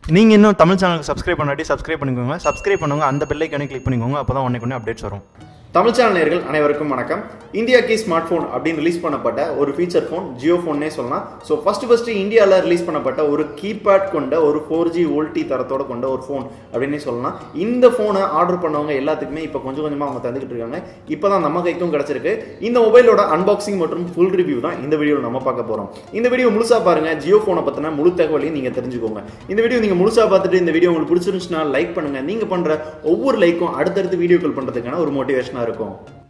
நீங்கள் இன்னும் தமிழ் சேனலுக்கு சப்ஸ்கிரைப் பண்ணாட்டி சப்ஸ்கிரைப் பண்ணிக்கோங்க சப்ஸ்கிரைப் பண்ணுங்க அந்த பெல்லைக்கானே கிளிக் பண்ணிக்கோங்க அப்போ தான் உடனே அப்டேட்ஸ் வரும் தமிழ் சேனல் நேயர்கள் அனைவருக்கும் வணக்கம் இந்தியா கி ஸ்மார்ட் ஃபோன் அப்படின்னு ரிலீஸ் பண்ணப்பட்ட ஒரு ஃபீச்சர் ஃபோன் ஜியோ ஃபோன்னே சொல்லலாம் ஸோ ஃபர்ஸ்ட் ஃபர்ஸ்ட் இந்தியாவில் ரிலீஸ் பண்ணப்பட்ட ஒரு கீபேட் கொண்ட ஒரு ஃபோர் ஜி ஓல்டி தரத்தோட கொண்ட ஒரு ஃபோன் அப்படின்னே சொல்லலாம் இந்த ஃபோனை ஆர்டர் பண்ணவங்க எல்லாத்துக்குமே இப்போ கொஞ்சம் கொஞ்சமாக அவங்க தந்துக்கிட்டு இருக்காங்க இப்போ தான் நம்ம கைக்கும் கிடச்சிருக்கு இந்த மொபைலோட அன்பாக்சிங் மற்றும் ஃபுல் ரிவ்யூ தான் இந்த வீடியோவில் நம்ம பார்க்க போகிறோம் இந்த வீடியோ முழுசா பாருங்க ஜியோ ஃபோனை பற்றின முழு தகவலையும் நீங்கள் தெரிஞ்சுக்கோங்க இந்த வீடியோ நீங்கள் முழுசா பார்த்துட்டு இந்த வீடியோ உங்களுக்கு பிடிச்சிருந்துச்சுன்னா லைக் பண்ணுங்க நீங்கள் பண்ணுற ஒவ்வொரு லைக்கும் அடுத்தடுத்து வீடியோக்கள் பண்ணுறதுக்கான ஒரு மோட்டிவேஷனாக இருக்கும்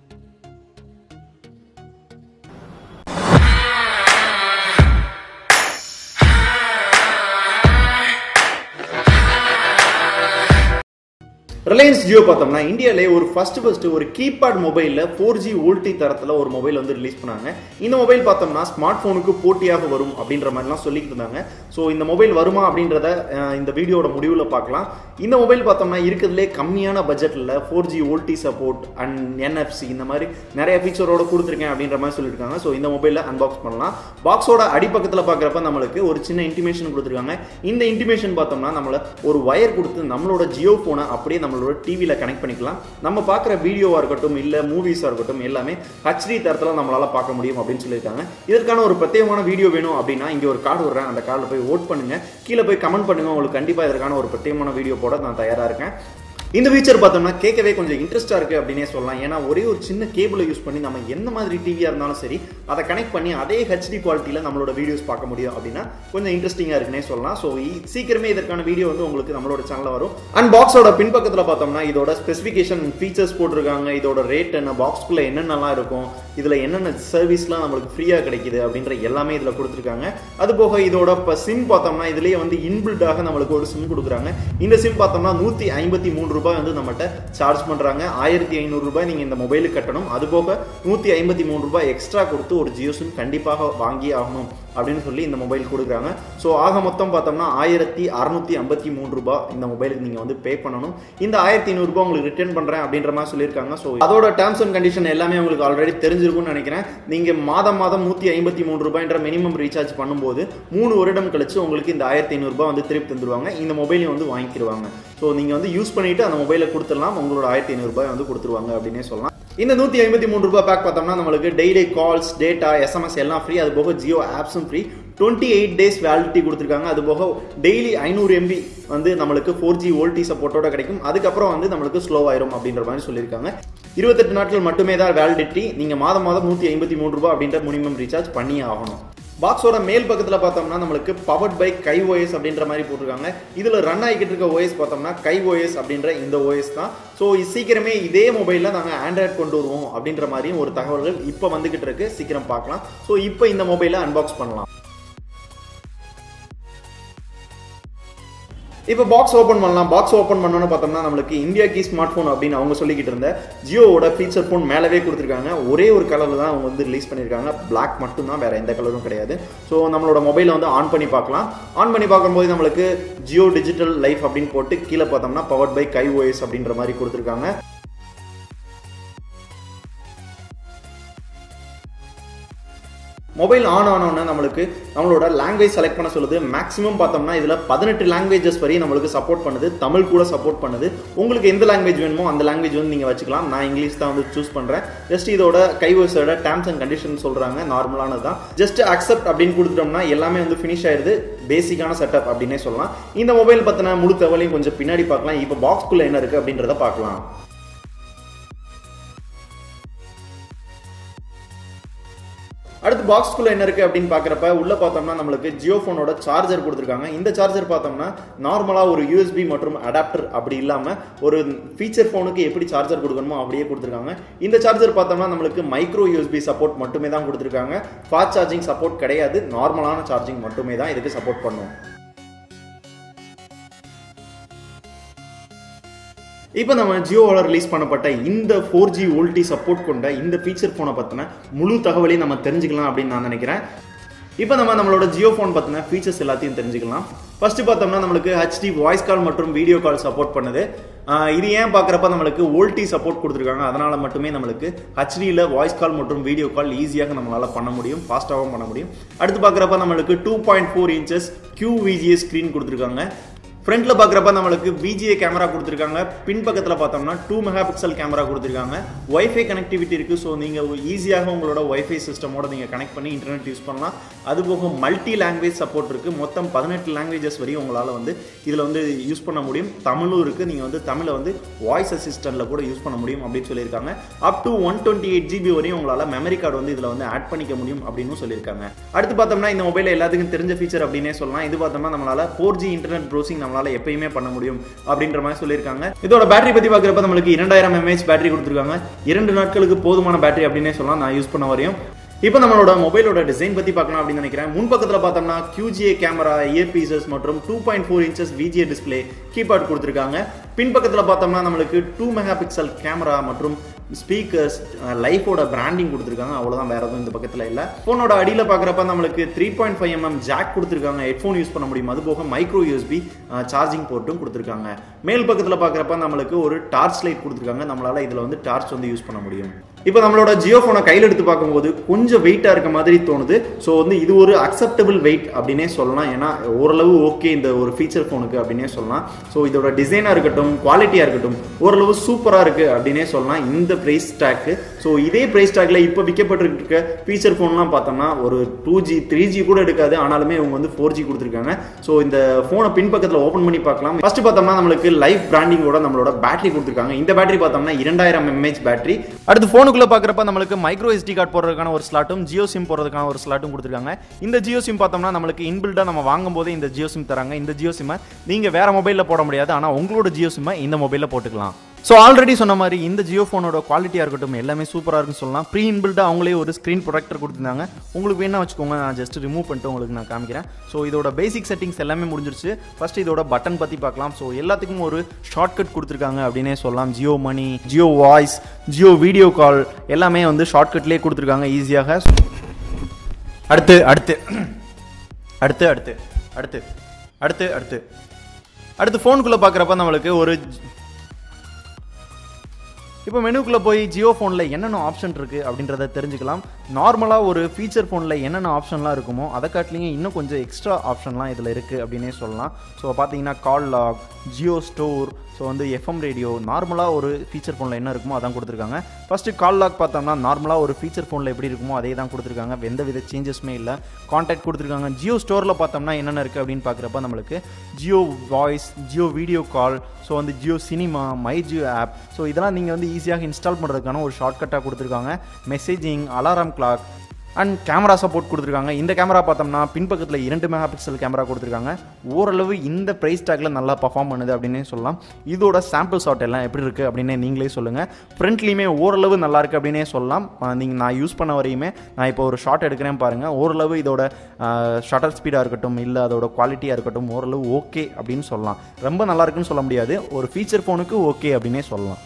ரிலையன்ஸ் ஜியோ பார்த்தோம்னா இந்தியாவிலே ஒரு ஃபர்ஸ்ட் ஃபர்ஸ்ட் ஒரு கீபேட் மொபைலில் ஃபோர் ஜி ஓல்டி தரத்தில் ஒரு மொபைல் வந்து ரிலீஸ் பண்ணாங்க இந்த மொபைல் பார்த்தோம்னா ஸ்மார்ட் ஃபோனுக்கு போட்டியாக வரும் அப்படின்ற மாதிரிலாம் சொல்லிட்டு இருந்தாங்க ஸோ இந்த மொபைல் வருமா அப்படின்றத அஹ், இந்த வீடியோட முடிவில் பார்க்கலாம் இந்த மொபைல் பார்த்தோம்னா இருக்கிறதுலே கம்மியான பட்ஜெட்டில் four G VoLTE support and NFC இந்த மாதிரி நிறைய ஃபீச்சரோட கொடுத்துருக்கேன் அப்படின்ற மாதிரி சொல்லியிருக்காங்க ஸோ இந்த மொபைலில் அன்பாக்ஸ் பண்ணலாம் பாக்ஸோட அடிப்பக்கத்தில் பார்க்குறப்ப நம்மளுக்கு ஒரு சின்ன இன்டிமேஷன் கொடுத்துருக்காங்க இந்த இன்டிமேஷன் பார்த்தோம்னா நம்மள ஒரு ஒயர் கொடுத்து நம்மளோட ஜியோ ஃபோனை அப்படியே நம்மளோட டிவியில் கனெக்ட் பண்ணிக்கலாம் நம்ம பார்க்குற வீடியோவாக இருக்கட்டும் இல்லை மூவிஸாக இருக்கட்டும் எல்லாமே ஹச்டி தரத்தில் நம்மளால பார்க்க முடியும் அப்படின்னு சொல்லியிருக்காங்க இதற்கான ஒரு பிரத்யேகமான வீடியோ வேணும் அப்படின்னா இங்கே ஒரு கார்டு விடுறேன் அந்த கார்டில் போய் ஓட் பண்ணுங்க கீழே போய் கமெண்ட் பண்ணுங்க உங்களுக்கு கண்டிப்பாக இதற்கான ஒரு பிரத்யேகமான வீடியோ போட நான் தயாராக இருக்கேன் இந்த ஃபீச்சர் பார்த்தோம்னா கேட்கவே கொஞ்சம் இன்ட்ரெஸ்ட்டாக இருக்குது அப்படின்னே சொல்லலாம் ஏன்னா ஒரே ஒரு சின்ன கேபிளை யூஸ் பண்ணி நம்ம எந்த மாதிரி டிவியாக இருந்தாலும் சரி அதை கனெக்ட் பண்ணி அதே ஹெச்டி குவாலிட்டியில் நம்மளோட வீடியோஸ் பார்க்க முடியும் அப்படின்னா கொஞ்சம் இன்ட்ரெஸ்டிங்காக இருக்குன்னே சொல்லலாம் ஸோ சீக்கிரமே இதற்கான வீடியோ வந்து உங்களுக்கு நம்மளோட சேனலில் வரும் அண்ட் பாக்ஸோட பின்பக்கத்தில் பார்த்தோம்னா இதோட ஸ்பெசிஃபிகேஷன் ஃபீச்சர்ஸ் போட்டிருக்காங்க இதோட ரேட் என்ன பாக்ஸ்குள்ளே என்னென்னலாம் இருக்கும் இதில் என்னென்ன சர்வீஸ்லாம் நம்மளுக்கு ஃப்ரீயாக கிடைக்குது அப்படின்ற எல்லாமே இதில் கொடுத்துருக்காங்க அது போக இதோட இப்போ சிம் பார்த்தோம்னா இதுலேயே வந்து இன்பில்டாக நம்மளுக்கு ஒரு சிம் கொடுக்குறாங்க இந்த சிம் பார்த்தோம்னா நூற்றி ஐம்பத்தி மூணு ரூபாய் வந்து நம்மகிட்ட சார்ஜ் பண்ணுறாங்க ஆயிரத்தி ஐநூறு ரூபாய் நீங்கள் இந்த மொபைலுக்கு கட்டணும் அது போக நூற்றி ஐம்பத்தி மூணு ரூபாய் எக்ஸ்ட்ரா கொடுத்து ஒரு ஜியோ சிம் கண்டிப்பாக வாங்கி ஆகணும் அப்படின்னு சொல்லி இந்த மொபைல் கொடுக்குறாங்க ஸோ ஆக மொத்தம் பார்த்தோம்னா ஆயிரத்தி அறுநூத்தி ஐம்பத்தி மூணு ரூபாய் இந்த மொபைலுக்கு நீங்கள் வந்து பே பண்ணணும் இந்த ஆயிரத்தி ஐநூறுரூபா உங்களுக்கு ரிட்டர்ன் பண்ணுறேன் அப்படின்ற மாதிரி சொல்லியிருக்காங்க ஸோ அதோட டேர்ம்ஸ் அண்ட் கண்டிஷன் எல்லாமே உங்களுக்கு ஆல்ரெடி தெரிஞ்சிருக்கும்னு நினைக்கிறேன் நீங்கள் மாதம் மாதம் நூற்றி ஐம்பத்தி மூணு ரூபாய்ன்ற மினிமம் ரீசார்ஜ் பண்ணும்போது மூணு வருடம் கழிச்சு உங்களுக்கு இந்த ஆயிரத்தி ஐநூறுரூபா வந்து திருப்பி தந்துருவாங்க இந்த மொபைலையும் வந்து வாங்கிக்கிடுவாங்க ஸோ நீங்கள் வந்து யூஸ் பண்ணிட்டு அந்த மொபைலை கொடுத்துடலாம் உங்களோட ஆயிரத்தி ஐநூறுரூபாய் வந்து கொடுத்துருவாங்க அப்படின்னே சொல்லலாம் இந்த நூற்றி ஐம்பத்தி மூணு ரூபாய் பேக் பார்த்தோம்னா நம்மளுக்கு டெய்லி கால்ஸ் டேட்டா எஸ்எம்எஸ் எல்லாம் ஃப்ரீ அது போக ஜியோ ஆப்ஸும் free twenty eight days validity கொடுத்துருக்காங்க அது போக டெய்லி ஐநூறு எம்பி வந்து நம்மளுக்கு ஃபோர் ஜி ஓல்டி சப்போர்ட்டோட கிடைக்கும் அதுக்கப்புறம் வந்து நம்மளுக்கு ஸ்லோ ஆயிரும் அப்படின்ற மாதிரி சொல்லியிருக்காங்க இருபத்தெட்டு நாட்கள் மட்டுமே தான் வேலிடிட்டி நீங்கள் மாதம் மாதம் நூற்றி ஐம்பத்தி மூணு ரூபாய் அப்படின்ற மினிமம் ரீசார்ஜ் பண்ணியே ஆகணும் பாக்ஸோட மேல் பக்கத்தில் பார்த்தோம்னா நம்மளுக்கு பவர்ட் பை கை ஓஎஸ் அப்படின்ற மாதிரி போட்டிருக்காங்க இதில் ரன் ஆகிக்கிட்டு இருக்க ஓஎஸ் பார்த்தோம்னா கை ஓஎஸ் அப்படின்ற இந்த ஓஎஸ் தான் ஸோ சீக்கிரமே இதே மொபைலில் நாங்கள் ஆண்ட்ராய்ட் கொண்டு வருவோம் அப்படின்ற மாதிரியும் ஒரு தகவல்கள் இப்போ வந்துகிட்டு இருக்கு சீக்கிரம் பார்க்கலாம் ஸோ இப்போ இந்த மொபைலை அன்பாக்ஸ் பண்ணலாம் இப்போ பாக்ஸ் ஓப்பன் பண்ணலாம் பாக்ஸ் ஓப்பன் பண்ணோன்னு பார்த்தோம்னா நம்மளுக்கு இந்தியா கி ஸ்மார்ட் ஃபோன் அப்படின்னு அவங்க சொல்லிக்கிட்டு இருந்த ஜியோவோட ஃபீச்சர் ஃபோன் மேலவே கொடுத்துருக்காங்க ஒரே ஒரு கலரில் தான் அவங்க வந்து ரிலீஸ் பண்ணியிருக்காங்க பிளாக் மட்டும்தான் வேற எந்த கலரும் கிடையாது ஸோ நம்மளோட மொபைலை வந்து ஆன் பண்ணி பார்க்கலாம் ஆன் பண்ணி பார்க்கும்போது நம்மளுக்கு ஜியோ டிஜிட்டல் லைஃப் அப்படின்னு போட்டு கீழே பார்த்தோம்னா பவர்ட் பை கை ஓஎஸ் அப்படின்ற மாதிரி கொடுத்துருக்காங்க மொபைல் ஆன் ஆனோன்னு நம்மளுக்கு நம்மளோட லாங்குவேஜ் செலக்ட் பண்ண சொல்லுது மேக்ஸிமம் பார்த்தோம்னா இதில் பதினெட்டு லாங்குவேஜஸ் வரையும் நம்மளுக்கு சப்போர்ட் பண்ணுது தமிழ் கூட சப்போர்ட் பண்ணுது உங்களுக்கு எந்த லாங்குவேஜ் வேணுமோ அந்த லாங்குவேஜ் வந்து நீங்கள் வச்சுக்கலாம் நான் இங்கிலீஷ் தான் வந்து சூஸ் பண்ணுறேன் ஜஸ்ட் இதோட கைவசோட டேர்ம்ஸ் அண்ட் கண்டிஷன் சொல்கிறாங்க நார்மலானது தான் ஜஸ்ட் அக்செப்ட் அப்படின்னு கொடுத்துட்டோம்னா எல்லாமே வந்து ஃபினிஷ் ஆயிடுது பேசிக்கான செட்டப் அப்படின்னே சொல்லலாம் இந்த மொபைல் பற்றின முழு தகவலையும் கொஞ்சம் பின்னாடி பார்க்கலாம் இப்போ பாக்ஸ்குள்ளே என்ன இருக்குது அப்படின்றத பார்க்கலாம் அடுத்து பாக்ஸ்குள்ள என்ன இருக்கு அப்படின்னு பாக்குறப்ப உள்ள பார்த்தோம்னா நம்மளுக்கு ஜியோ போனோட சார்ஜர் கொடுத்துருக்காங்க இந்த சார்ஜர் பார்த்தோம்னா நார்மலா ஒரு யூஎஸ்பி மற்றும் அடாப்டர் அப்படி இல்லாம ஒரு ஃபீச்சர் போனுக்கு எப்படி சார்ஜர் கொடுக்கணுமோ அப்படியே கொடுத்துருக்காங்க இந்த சார்ஜர் பார்த்தோம்னா நம்மளுக்கு மைக்ரோ யூஎஸ்பி சப்போர்ட் மட்டுமே தான் கொடுத்துருக்காங்க ஃபாஸ்ட் சார்ஜிங் சப்போர்ட் கிடையாது நார்மலான சார்ஜிங் மட்டுமே தான் இதுக்கு சப்போர்ட் பண்ணும் இப்போ நம்ம ஜியோவால் ரிலீஸ் பண்ணப்பட்ட இந்த ஃபோர் ஜி ஓல்டி சப்போர்ட் கொண்ட இந்த ஃபீச்சர் ஃபோனை பற்றின முழு தகவலையும் நம்ம தெரிஞ்சுக்கலாம் அப்படின்னு நான் நினைக்கிறேன் இப்போ நம்ம நம்மளோட ஜியோ ஃபோன் பற்றின ஃபீச்சர்ஸ் எல்லாத்தையும் தெரிஞ்சுக்கலாம் ஃபர்ஸ்ட் பார்த்தோம்னா நம்மளுக்கு ஹெச்டி வாய்ஸ் கால் மற்றும் வீடியோ கால் சப்போர்ட் பண்ணுது ஆஹ் இது ஏன் பார்க்குறப்ப நம்மளுக்கு ஓல்டி சப்போர்ட் கொடுத்துருக்காங்க அதனால மட்டுமே நம்மளுக்கு ஹெச்டியில் வாய்ஸ் கால் மற்றும் வீடியோ கால் ஈஸியாக நம்மளால் பண்ண முடியும் ஃபாஸ்ட்டாகவும் பண்ண முடியும் அடுத்து பார்க்குறப்ப நம்மளுக்கு two point four inches Q VGA screen கொடுத்துருக்காங்க ஃப்ரண்ட்ல பார்க்குறப்ப நம்மளுக்கு விஜிஏ கேமரா கொடுத்துருக்காங்க பின் பக்கத்தில் பார்த்தோம்னா டூ மெகா பிக்சல் கேமரா கொடுத்துருக்காங்க ஒய்ஃபை கனெக்டிவிட்டி இருக்குது ஸோ நீங்கள் ஈஸியாக உங்களோட ஒய்ஃபை சிஸ்டமோட நீங்கள் கனெக்ட் பண்ணி இன்டர்நெட் யூஸ் பண்ணலாம் அது போக மல்டி லாங்குவேஜ் சப்போர்ட் இருக்குது மொத்தம் பதினெட்டு லாங்குவேஜஸ் வரையும் உங்களால் வந்து இதில் வந்து யூஸ் பண்ண முடியும் தமிழும் இருக்குது நீங்கள் வந்து தமிழை வந்து வாய்ஸ் அசிஸ்டண்ட்டில் கூட யூஸ் பண்ண முடியும் அப்படின்னு சொல்லியிருக்காங்க up to one twenty eight GB வரையும் உங்களால் மெமரி கார்டு வந்து இதில் வந்து ஆட் பண்ணிக்க முடியும் அப்படின்னு சொல்லியிருக்காங்க அடுத்து பார்த்தோம்னா இந்த மொபைல் எல்லாத்துக்கும் தெரிஞ்ச ஃபீச்சர் அப்படின்னே சொல்லலாம் இது பார்த்தோம்னா நம்மளால ஃபோர் ஜி இன்டர்நெட் ப்ரௌசிங் நம்மளால எப்பயுமே பண்ண முடியும் அப்படின்ற மாதிரி சொல்லியிருக்காங்க இதோட பேட்டரி பற்றி பார்க்குறப்ப நம்மளுக்கு இரண்டாயிரம் எம்ஏஹெச் பேட்டரி கொடுத்துருக்காங்க இரண்டு நாட்களுக்கு போதுமான பேட்டரி அப்படின்னே சொல்லலாம் நான் யூஸ் பண்ண வரையும் இப்போ நம்மளோட மொபைலோட டிசைன் பற்றி பார்க்கலாம் அப்படின்னு நினைக்கிறேன் முன் பக்கத்தில் பார்த்தோம்னா QGA கேமரா இயர் பீசஸ் மற்றும் two point four inches VGA display keypad கொடுத்துருக்காங்க பின் பக்கத்தில் பார்த்தோம்னா நம்மளுக்கு டூ மெகா பிக்சல் கேமரா மற்றும் ஸ்பீக்கர்ஸ் லைஃபோட பிராண்டிங் கொடுத்துருக்காங்க அவ்வளோதான் வேற எதுவும் இந்த பக்கத்தில் இல்லை ஃபோனோட அடியில் பார்க்குறப்ப நம்மளுக்கு three point five mm jack கொடுத்துருக்காங்க ஹெட்ஃபோன் யூஸ் பண்ண முடியும் அது போக மைக்ரோ யூஎஸ்பி சார்ஜிங் போர்ட்டும் கொடுத்துருக்காங்க மேல் பக்கத்தில் பார்க்குறப்ப நம்மளுக்கு ஒரு டார்ச் லைட் கொடுத்துருக்காங்க நம்மளால இதில் வந்து டார்ச் வந்து யூஸ் பண்ண முடியும் இப்போ நம்மளோட ஜியோ ஃபோனை கையில் எடுத்து பார்க்கும்போது கொஞ்சம் வெயிட்டாக இருக்க மாதிரி தோணுது ஸோ வந்து இது ஒரு அக்செப்டபிள் வெயிட் அப்படின்னே சொல்லலாம் ஏன்னா ஓரளவு ஓகே இந்த ஒரு ஃபீச்சர் ஃபோனுக்கு அப்படின்னே சொல்லலாம் ஸோ இதோட டிசைனாக இருக்கட்டும் குவாலிட்டியாக இருக்கட்டும் ஓரளவு சூப்பராக இருக்குது அப்படின்னே சொல்லலாம் இந்த ப்ரைஸ் டேக்கு ஸோ இதே ப்ரைஸ் டேக்கில் இப்போ விற்கப்பட்டிருக்க ஃபீச்சர் ஃபோன்லாம் பார்த்தோம்னா ஒரு டூ ஜி த்ரீ ஜி கூட எடுக்காது ஆனாலுமே இவங்க வந்து ஃபோர் ஜி கொடுத்துருக்காங்க ஸோ இந்த ஃபோனை பின்பக்கத்தில் ஓப்பன் பண்ணி பார்க்கலாம் ஃபர்ஸ்ட் பார்த்தோம்னா நம்மளுக்கு லைஃப் பிராண்டிங்கோட நம்மளோட பேட்டரி கொடுத்துருக்காங்க இந்த பேட்டரி பார்த்தோம்னா இரண்டாயிரம் எம்ஏஹெச் பேட்டரி அடுத்து ஃபோனுக்குள்ள பார்க்குறப்ப நம்மளுக்கு மைக்ரோ எஸ்டி கார்டு போடுறதுக்கான ஒரு ஸ்லாட்டும் ஜியோ சிம் போடுறதுக்கான ஒரு ஸ்லாட்டும் கொடுத்துருக்காங்க இந்த ஜியோ சிம் பார்த்தோம்னா நம்மளுக்கு இன்பில்டாக நம்ம வாங்கும் போதே இந்த ஜியோ சிம் தராங்க இந்த ஜியோ சிம்மை நீங்கள் வேற மொபைலில் போட முடியாது ஆனால் உங்களோட ஜியோ சிம்மை இந்த மொபைலில் போட்டுக்கலாம் ஸோ ஆல்ரெடி சொன்ன மாதிரி இந்த ஜியோ ஃபோனோட குவாலிட்டியாக இருக்கட்டும் எல்லாமே சூப்பராக இருக்குன்னு சொல்லலாம் ப்ரீ இன்பில்டாக அவங்களே ஒரு ஸ்க்ரீன் ப்ரொடக்டர் கொடுத்துருந்தாங்க உங்களுக்கு வேணா வச்சுக்கோங்க நான் ஜஸ்ட் ரிமூவ் பண்ணிட்டு உங்களுக்கு நான் காமிக்கிறேன் ஸோ இதோட பேசிக் செட்டிங்ஸ் எல்லாமே முடிஞ்சிருச்சு ஃபர்ஸ்ட் இதோட பட்டன் பற்றி பார்க்கலாம் ஸோ எல்லாத்துக்கும் ஒரு ஷார்ட்கட் கொடுத்துருக்காங்க அப்படின்னே சொல்லலாம் Jio money Jio voice Jio video call எல்லாமே வந்து ஷார்ட்கட்லேயே கொடுத்துருக்காங்க ஈஸியாக அடுத்து அடுத்து அடுத்து அடுத்து அடுத்து அடுத்து அடுத்து அடுத்து ஃபோனுக்குள்ளே பார்க்குறப்ப நம்மளுக்கு ஒரு இப்போ மெனுக்குள்ளே போய் ஜியோ ஃபோனில் என்னென்ன ஆப்ஷன் இருக்குது அப்படின்றத தெரிஞ்சுக்கலாம் நார்மலாக ஒரு ஃபீச்சர் ஃபோனில் என்னென்ன ஆப்ஷன்லாம் இருக்குமோ அதை காட்டிலிங்க இன்னும் கொஞ்சம் எக்ஸ்ட்ரா ஆப்ஷன்லாம் இதில் இருக்குது அப்படின்னே சொல்லலாம் ஸோ பார்த்தீங்கன்னா call log Jio store so வந்து எஃப்எம் ரேடியோ நார்மலாக ஒரு ஃபீச்சர் ஃபோனில் என்ன இருக்குமோ அதான் கொடுத்துருக்காங்க ஃபஸ்ட்டு கால் லாக் பார்த்தோம்னா நார்மலாக ஒரு ஃபீச்சர் ஃபோனில் எப்படி இருக்குமோ அதே தான் கொடுத்துருக்காங்க எந்த வித சேஞ்சஸுமே இல்லை கான்டாக்ட் கொடுத்துருக்காங்க ஜியோ ஸ்டோரில் பார்த்தோம்னா என்னென்ன இருக்குது அப்படின்னு பார்க்குறப்ப நம்மளுக்கு Jio voice Jio video call so வந்து Jio cinema my Jio app so இதெல்லாம் நீங்கள் வந்து ஈஸியாக இன்ஸ்டால் பண்ணுறதுக்கான ஒரு ஷார்ட்கட்டாக கொடுத்துருக்காங்க messaging alarm clock and camera support கொடுத்துருக்காங்க இந்த கேமரா பார்த்தோம்னா பின்பக்கத்தில் இரண்டு மெகா பிக்சல் கேமரா கொடுத்துருக்காங்க ஓரளவு இந்த ப்ரைஸ் டேக்கில் நல்லா பர்ஃபார்ம் பண்ணுது அப்படின்னு சொல்லலாம் இதோட சாம்பிள் ஷாட் எல்லாம் எப்படி இருக்குது அப்படின்னு நீங்களே சொல்லுங்கள் ஃப்ரண்ட்லேயுமே ஓரளவு நல்லா இருக்குது அப்படின்னே சொல்லலாம் நீங்கள் நான் யூஸ் பண்ண வரையுமே நான் இப்போ ஒரு ஷாட் எடுக்கிறேன் பாருங்கள் ஓரளவு இதோட ஷட்டர் ஸ்பீடாக இருக்கட்டும் இல்லை அதோட குவாலிட்டியாக இருக்கட்டும் ஓரளவு ஓகே அப்படின்னு சொல்லலாம் ரொம்ப நல்லா இருக்குன்னு சொல்ல முடியாது ஒரு ஃபீச்சர் ஃபோனுக்கு ஓகே அப்படின்னே சொல்லலாம்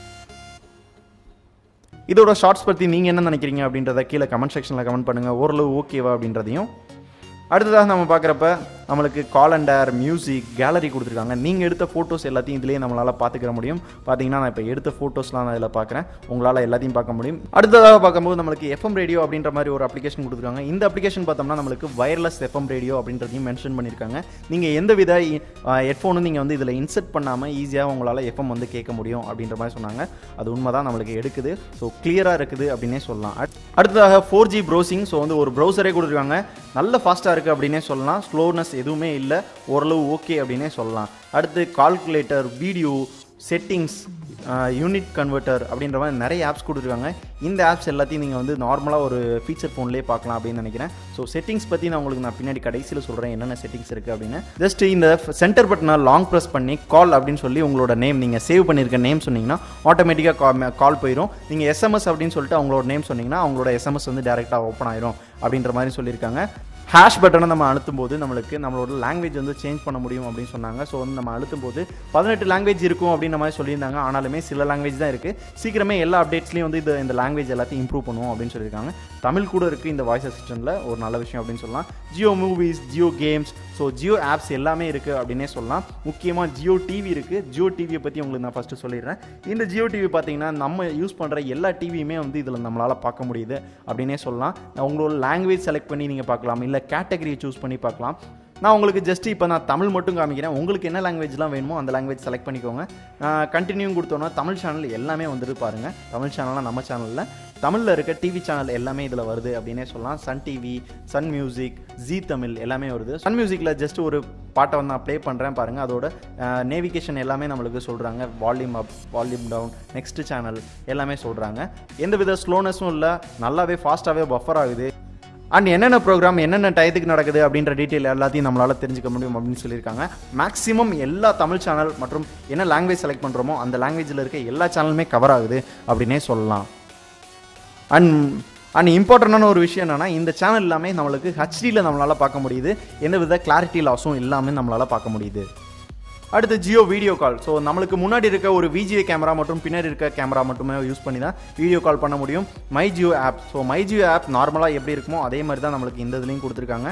இதோட ஷார்ட்ஸ் பற்றி நீங்கள் என்ன நினைக்கிறீங்க அப்படின்றத கீழே கமெண்ட் செக்ஷனில் கமெண்ட் பண்ணுங்கள் ஓரளவு ஓகேவா அப்படின்றதையும் அடுத்ததாக நம்ம பார்க்குறப்ப நம்மளுக்கு காலண்டர் மியூசிக் கேலரி கொடுத்துருக்காங்க நீங்கள் எடுத்த ஃபோட்டோஸ் எல்லாத்தையும் இதுலேயே நம்மளால் பார்த்துக்கிற முடியும் பார்த்தீங்கன்னா நான் இப்போ எடுத்த ஃபோட்டோஸ்லாம் நான் இதில் பார்க்குறேன் உங்களால் எல்லாத்தையும் பார்க்க முடியும் அடுத்ததாக பார்க்கும்போது நம்மளுக்கு எஃப்எம் ரேடியோ அப்படின்ற மாதிரி ஒரு அப்ளிகேஷன் கொடுத்துருக்காங்க இந்த அப்ளிகேஷன் பார்த்தோம்னா நம்மளுக்கு வயர்லெஸ் எஃப்எம் ரேடியோ அப்படின்றதையும் மென்ஷன் பண்ணியிருக்காங்க நீங்கள் எந்த வித ஹெட்ஃபோனும் நீங்கள் வந்து இதில் இன்செர்ட் பண்ணாமல் ஈஸியாக உங்களால் எஃப்எம் வந்து கேட்க முடியும் அப்படின்ற மாதிரி சொன்னாங்க அது உண்மை தான் நம்மளுக்கு எடுக்குது ஸோ கிளியராக இருக்குது அப்படின்னே சொல்லலாம் அட்- அடுத்ததாக ஃபோர் ஜி ப்ரௌசிங் ஸோ வந்து ஒரு ப்ரௌசரே கொடுத்துருக்காங்க நல்ல ஃபாஸ்ட்டாக இருக்குது அப்படின்னே சொல்லலாம் ஸ்லோனஸ் எதுவுமே இல்லை ஓரளவு ஓகே அப்படின்னே சொல்லலாம் அடுத்து calculator video settings unit converter அப்படின்ற மாதிரி நிறைய ஆப்ஸ் கொடுத்துருக்காங்க இந்த ஆப்ஸ் எல்லாத்தையும் நீங்கள் வந்து நார்மலாக ஒரு ஃபீச்சர் ஃபோன்லேயே பார்க்கலாம் அப்படின்னு நினைக்கிறேன் ஸோ செட்டிங்ஸ் பற்றி நான் உங்களுக்கு நான் பின்னாடி கடைசியில் சொல்கிறேன் என்னென்ன செட்டிங்ஸ் இருக்குது அப்படின்னு ஜஸ்ட் இந்த சென்டர் பட்டனை லாங் ப்ரெஸ் பண்ணி கால் அப்படின்னு சொல்லி உங்களோட நேம் நீங்கள் சேவ் பண்ணியிருக்க நேம் சொன்னீங்கன்னா ஆட்டோமேட்டிக்காக கால் போயிடும் நீங்கள் எஸ்எம்எஸ் அப்படின்னு சொல்லிட்டு அவங்களோட நேம் சொன்னீங்கன்னா அவங்களோட எஸ்எம்எஸ் வந்து டேரெக்டாக ஓப்பன் ஆயிரும் அப்படின்ற மாதிரி சொல்லியிருக்காங்க ஹேஷ் பட்டனை நம்ம அழுத்தும் போது நம்மளுக்கு நம்மளோட லாங்குவேஜ் வந்து சேஞ்ச் பண்ண முடியும் அப்படின்னு சொன்னாங்க ஸோ வந்து நம்ம அழுத்தும் போது பதினெட்டு லாங்குவேஜ் இருக்கும் அப்படின்ற மாதிரி சொல்லியிருந்தாங்க ஆனாலுமே சில லாங்குவேஜ் தான் இருக்குது சீக்கிரமே எல்லா அப்டேட்ஸ்லையும் வந்து இது இந்த லாங்குவேஜ் எல்லாத்தையும் இம்ப்ரூவ் பண்ணுவோம் அப்படின்னு சொல்லியிருக்காங்க தமிழ் கூட இருக்குது இந்த வாய்ஸ் அசிஸ்டண்ட்டில் ஒரு நல்ல விஷயம் அப்படின்னு சொல்லலாம் Jio movies Jio games so Jio apps எல்லாமே இருக்குது அப்படின்னே சொல்லலாம் முக்கியமாக ஜியோ டிவி இருக்குது ஜியோ டிவியை பற்றி உங்களுக்கு நான் ஃபஸ்ட்டு சொல்லிடுறேன் இந்த ஜியோ டிவி பார்த்தீங்கன்னா நம்ம யூஸ் பண்ணுற எல்லா டிவியுமே வந்து இதில் நம்மளால் பார்க்க முடியுது அப்படின்னே சொல்லலாம் உங்களோட லாங்குவேஜ் செலக்ட் பண்ணி நீங்கள் பார்க்கலாம் இல்லை கேட்டகரியை சூஸ் பண்ணி பார்க்கலாம் நான் உங்களுக்கு ஜஸ்ட் இப்போ நான் தமிழ் மட்டும் காமிக்கிறேன் உங்களுக்கு என்ன லாங்குவேஜ்லாம் வேணுமோ அந்த லாங்குவேஜ் செலக்ட் பண்ணிக்கோங்க கண்டினியூ கொடுத்தோன்னா தமிழ் சேனல் எல்லாமே வந்துட்டு பாருங்கள் தமிழ் சேனல்லாம் நம்ம சேனலில் தமிழில் இருக்க டிவி சேனல் எல்லாமே இதில் வருது அப்படின்னே சொல்லலாம் Sun TV Sun music Zee Tamil எல்லாமே வருது சன் மியூசிக்கில் ஜஸ்ட் ஒரு பாட்டை வந்து நான் ப்ளே பண்ணுறேன் பாருங்கள் அதோட நேவிகேஷன் எல்லாமே நம்மளுக்கு சொல்கிறாங்க volume up volume down next channel எல்லாமே சொல்கிறாங்க எந்த வித ஸ்லோனஸும் இல்லை நல்லாவே ஃபாஸ்ட்டாகவே பஃபர் ஆகுது அண்ட் என்னென்ன ப்ரோக்ராம் என்னென்ன டயத்துக்கு நடக்குது அப்படின்ற டீட்டெயில் எல்லாத்தையும் நம்மளால் தெரிஞ்சுக்க முடியும் அப்படின்னு சொல்லியிருக்காங்க மேக்ஸிமம் எல்லா தமிழ் சேனல் மற்றும் என்ன லாங்குவேஜ் செலக்ட் பண்ணுறோமோ அந்த லாங்குவேஜில் இருக்க எல்லா சேனலுமே கவர் ஆகுது அப்படின்னே சொல்லலாம் அண்ட் அண்ட் இம்பார்ட்டண்டான ஒரு விஷயம் என்னென்னா இந்த சேனல் எல்லாமே நம்மளுக்கு ஹச்டியில் நம்மளால் பார்க்க முடியுது எந்த வித கிளாரிட்டி லாஸும் இல்லாமல் நம்மளால் பார்க்க முடியுது அடுத்து ஜியோ வீடியோ கால் ஸோ நம்மளுக்கு முன்னாடி இருக்க ஒரு விஜிஏ கேமரா மற்றும் பின்னாடி இருக்க கேமரா மட்டுமே யூஸ் பண்ணி தான் வீடியோ கால் பண்ண முடியும் my Jio app so my Jio app நார்மலாக எப்படி இருக்குமோ அதே மாதிரி தான் நம்மளுக்கு இந்த இதுலேயும் கொடுத்துருக்காங்க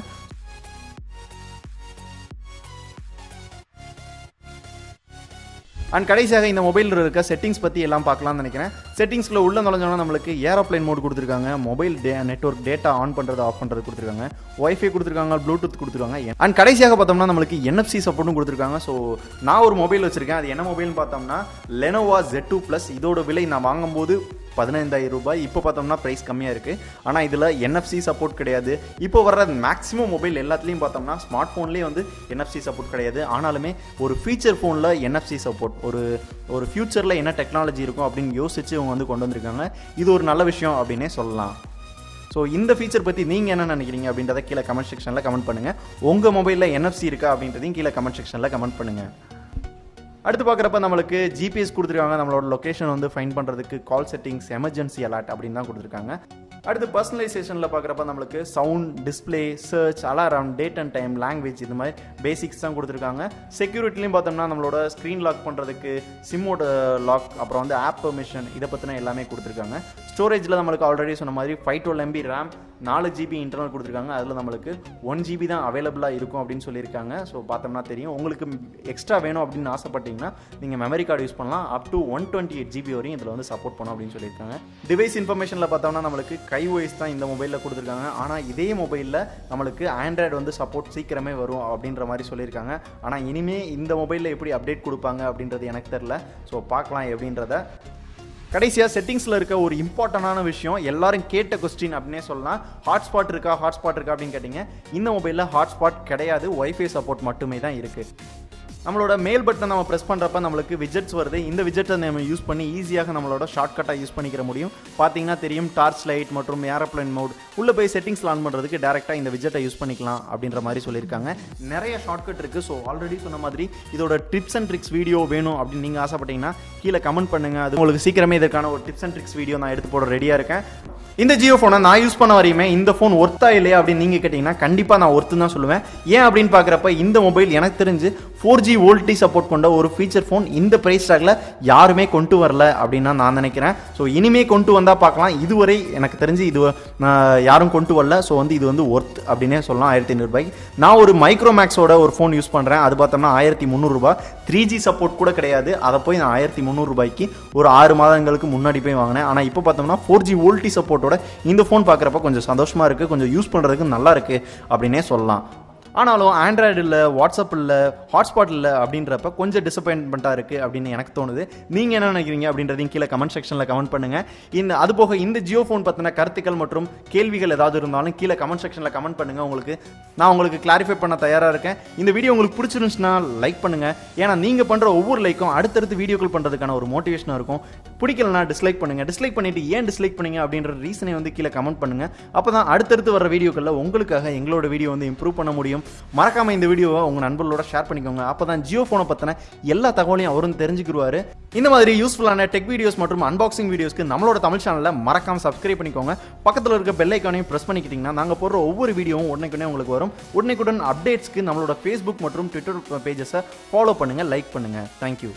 அண்ட் கடைசியாக இந்த மொபைலில் இருக்க செட்டிங்ஸ் பற்றி எல்லாம் பார்க்கலாம்னு நினைக்கிறேன் செட்டிங்ஸில் உள்ள நுழைஞ்சோன்னா நம்மளுக்கு ஏரோப்ளைன் மோட் கொடுத்துருக்காங்க மொபைல் டே நெட்ஒர்க் டேட்டா ஆன் பண்ணுறது ஆஃப் பண்ணுறது கொடுத்துருக்காங்க ஒய்ஃபை கொடுத்துருக்காங்க ப்ளூடூத் கொடுத்துருக்காங்க அண்ட் கடைசியாக பார்த்தோம்னா நம்மளுக்கு என்எஃப்சி சப்போர்ட்டும் கொடுத்துருக்காங்க ஸோ நான் ஒரு மொபைல் வச்சிருக்கேன் அது என்ன மொபைல்னு பார்த்தோம்னா லெனோவா ஜெட் டூ ப்ளஸ் இதோட விலை நான் வாங்கும்போது பதினைந்தாயிரம் ரூபாய் இப்போ பார்த்தோம்னா ப்ரைஸ் கம்மியாக இருக்குது ஆனால் இதில் என்எஃப்சி சப்போர்ட் கிடையாது இப்போ வர்ற மேக்ஸிமம் மொபைல் எல்லாத்துலேயும் பார்த்தோம்னா ஸ்மார்ட் ஃபோன்லேயே வந்து என்எஃப்சி சப்போர்ட் கிடையாது ஆனாலுமே ஒரு ஃபீச்சர் ஃபோனில் என்எஃப்சி சப்போர்ட் ஒரு ஒரு ஃப்யூச்சரில் என்ன டெக்னாலஜி இருக்கும் அப்படின்னு யோசிச்சு இவங்க வந்து கொண்டு வந்திருக்காங்க இது ஒரு நல்ல விஷயம் அப்படின்னே சொல்லலாம் ஸோ இந்த ஃபீச்சர் பற்றி நீங்கள் என்ன நினைக்கிறீங்க அப்படின்றத கீழே கமெண்ட் செக்ஷனில் கமெண்ட் பண்ணுங்கள் உங்கள் மொபைலில் என்எஃப்சி இருக்கா அப்படின்றதையும் கீழே கமெண்ட் செக்ஷனில் கமெண்ட் பண்ணுங்கள் அடுத்து பார்க்குறப்ப நம்மளுக்கு ஜிபிஎஸ் கொடுத்துருக்காங்க நம்மளோட லொக்கேஷன் வந்து ஃபைன் பண்ணுறதுக்கு கால் செட்டிங்ஸ் எமர்ஜென்சி அலர்ட் அப்படின்னு தான் கொடுத்துருக்காங்க அடுத்து பர்சனலைசேஷனில் பார்க்குறப்ப நம்மளுக்கு sound display search alarm date and time language இது மாதிரி பேசிக்ஸ் தான் கொடுத்துருக்காங்க செக்யூரிட்டிலையும் பார்த்தோம்னா நம்மளோட ஸ்க்ரீன் லாக் பண்ணுறதுக்கு சிம்மோட லாக் அப்புறம் வந்து ஆப் பெர்மிஷன் இதை பற்றின எல்லாமே கொடுத்துருக்காங்க ஸ்டோரேஜில் நம்மளுக்கு ஆல்ரெடி சொன்ன மாதிரி ஃபைவ் டுவெல் எம்பி ரேம் நாலு ஜிபி இன்டர்னல் கொடுத்துருக்காங்க அதில் நம்மளுக்கு ஒன் ஜிபி தான் அவைலபிளாக இருக்கும் அப்படின்னு சொல்லியிருக்காங்க ஸோ பார்த்தோம்னா தெரியும் உங்களுக்கு எக்ஸ்ட்ரா வேணும் அப்படின்னு ஆசைப்பட்டீங்கன்னா நீங்கள் மெமரி கார்டு யூஸ் பண்ணலாம் up to one twenty eight GB வரையும் இதில் வந்து சப்போர்ட் பண்ணோம் அப்படின்னு சொல்லியிருக்காங்க டிவைஸ் இன்ஃபர்மேஷனில் பார்த்தோம்னா நம்மளுக்கு கை ஓஎஸ் தான் இந்த மொபைலில் கொடுத்துருக்காங்க ஆனால் இதே மொபைலில் நம்மளுக்கு ஆண்ட்ராய்டு வந்து சப்போர்ட் சீக்கிரமே வரும் அப்படின்ற மாதிரி சொல்லியிருக்காங்க ஆனால் இனிமே இந்த மொபைலில் எப்படி அப்டேட் கொடுப்பாங்க அப்படின்றது எனக்கு தெரில ஸோ பார்க்கலாம் எப்படின்றத கடைசியாக செட்டிங்ஸில் இருக்க ஒரு இம்பார்ட்டண்டான விஷயம் எல்லாரும் கேட்ட கொஸ்டின் அப்படின்னே சொல்லலாம் ஹாட்ஸ்பாட் இருக்கா ஹாட்ஸ்பாட் இருக்கா அப்படின்னு கேட்டிங்க இந்த மொபைலில் ஹாட்ஸ்பாட் கிடையாது ஒய்ஃபை சப்போர்ட் மட்டுமே தான் இருக்குது நம்மளோட மேல் பட்டன் நம்ம ப்ரெஸ் பண்ணுறப்ப நம்மளுக்கு விஜெட்ஸ் வருது இந்த விஜெட்டை நம்ம யூஸ் பண்ணி ஈஸியாக நம்மளோட ஷார்ட்கட்டாக யூஸ் பண்ணிக்கிற முடியும் பார்த்தீங்கன்னா தெரியும் டார்ச் லைட் மற்றும் ஏரோப்ளைன் மோட் உள்ளே போய் செட்டிங்ஸ் ஆன் பண்ணுறதுக்கு டேரெக்டாக இந்த விஜெட்டை யூஸ் பண்ணிக்கலாம் அப்படின்ற மாதிரி சொல்லியிருக்காங்க நிறைய ஷார்ட்கட் இருக்குது ஸோ ஆல்ரெடி சொன்ன மாதிரி இதோட டிப்ஸ் அண்ட் ட்ரிக்ஸ் வீடியோ வேணும் அப்படின்னு நீங்கள் ஆசைப்பட்டீங்கன்னா கீழே கமெண்ட் பண்ணுங்கள் அது உங்களுக்கு சீக்கிரமே இதற்கான ஒரு டிப்ஸ் அண்ட் ட்ரிக்ஸ் வீடியோ நான் எடுத்து போட ரெடியாக இருக்கேன் இந்த ஜியோ ஃபோனை நான் யூஸ் பண்ண வரையுமே இந்த ஃபோன் ஒர்த்தா இல்லையா அப்படின்னு நீங்கள் கேட்டிங்கன்னா கண்டிப்பாக நான் ஒர்த்து தான் சொல்லுவேன் ஏன் அப்படின்னு பார்க்குறப்ப இந்த மொபைல் எனக்கு தெரிஞ்சு ஃபோர் ஜி வோல்டி சப்போர்ட் கொண்ட ஒரு ஃபீச்சர் ஃபோன் இந்த ப்ரைஸ் டாக்ல யாருமே கொண்டு வரல அப்படின்னு தான் நான் நினைக்கிறேன் ஸோ இனிமே கொண்டு வந்தால் பார்க்கலாம் இதுவரை எனக்கு தெரிஞ்சு இது ஆஹ், யாரும் கொண்டு வரல ஸோ வந்து இது வந்து ஒர்த் அப்படின்னே சொல்லலாம் ஆயிரத்தி ஐநூறுபாய்க்கு நான் ஒரு மைக்ரோ மேக்ஸோட ஒரு ஃபோன் யூஸ் பண்ணுறேன் அது பார்த்தோம்னா ஆயிரத்தி முந்நூறுரூபா த்ரீ ஜி சப்போர்ட் கூட கிடையாது அதை போய் நான் ஆயிரத்தி முந்நூறுபாய்க்கு ஒரு ஆறு மாதங்களுக்கு முன்னாடி போய் வாங்கினேன் ஆனால் இப்போ பார்த்தோம்னா ஃபோர் ஜி வோல்டி சப்போர்ட்டோட இந்த ஃபோன் பார்க்குறப்ப கொஞ்சம் சந்தோஷமாக இருக்குது கொஞ்சம் யூஸ் பண்ணுறதுக்கு நல்லா இருக்குது அப்படின்னே சொல்லலாம் ஆனாலும் ஆண்ட்ராய்டு இல்லை வாட்ஸ்அப் இல்லை ஹாட்ஸ்பாட் இல்லை அப்படின்றப்ப கொஞ்சம் டிசப்பாயின்மெண்ட்டாக இருக்குது அப்படின்னு எனக்கு தோணுது நீங்கள் என்ன நினைக்கிறீங்க அப்படின்றதையும் கீழே கமெண்ட் செக்ஷனில் கமெண்ட் பண்ணுங்கள் இந்த அது போக இந்த ஜியோ ஃபோன் பற்றின கருத்துக்கள் மற்றும் கேள்விகள் ஏதாவது இருந்தாலும் கீழே கமெண்ட் செக்ஷனில் கமெண்ட் பண்ணுங்கள் உங்களுக்கு நான் உங்களுக்கு கிளாரிஃபை பண்ண தயாராக இருக்கேன் இந்த வீடியோ உங்களுக்கு பிடிச்சிருந்துச்சுன்னா லைக் பண்ணுங்கள் ஏன்னா நீங்கள் பண்ணுற ஒவ்வொரு லைக்கும் அடுத்தடுத்து வீடியோக்கள் பண்ணுறதுக்கான ஒரு மோட்டிவேஷனாக இருக்கும் பிடிக்கலனா டிஸ்லைக் பண்ணுங்கள் டிஸ்லைக் பண்ணிட்டு ஏன் டிஸ்லைக் பண்ணீங்க அப்படின்ற ரீசனை வந்து கீழே கமெண்ட் பண்ணுங்கள் அப்போ தான் அடுத்தடுத்து வர வீடியோக்களில் உங்களுக்காக எங்களோட வீடியோ வந்து இம்ப்ரூவ் பண்ண முடியும் மறக்காம இந்த வீடியோவை உங்க நண்பர்களோட ஷேர் பண்ணிக்கோங்க அப்பதான் ஜியோ போனை பத்தின எல்லா தகவலையும் அவரும் தெரிஞ்சுக்கிடுவாரு இந்த மாதிரி யூஸ்ஃபுல்லான டெக் வீடியோஸ் மற்றும் அன்பாக்சிங் வீடியோஸ்க்கு நம்மளோட தமிழ் சேனல்ல மறக்காம சப்ஸ்கிரைப் பண்ணிக்கோங்க பக்கத்துல இருக்க பெல் ஐக்கானையும் பிரஸ் பண்ணிக்கிட்டீங்கன்னா நாங்க போடுற ஒவ்வொரு வீடியோவும் உடனே உங்களுக்கு வரும் உடனேக்குடன் அப்டேட்ஸ்க்கு நம்மளோட ஃபேஸ்புக் மற்றும் ட்விட்டர் பேஜஸை ஃபாலோ பண்ணுங்க லைக் பண்ணுங்க தேங்க்யூ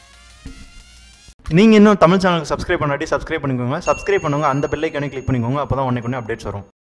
நீங்கள் இன்னும் தமிழ் சேனலுக்கு சப்ஸ்கிரைப் பண்ணாட்டி சப்ஸ்கிரைப் பண்ணிக்கோங்க சப்ஸ்கிரைப் பண்ணுங்க அந்த பெல் ஐக்கானே கிளிக் பண்ணிக்கோங்க அப்போ தான் உடனே அப்டேட்ஸ் வரும்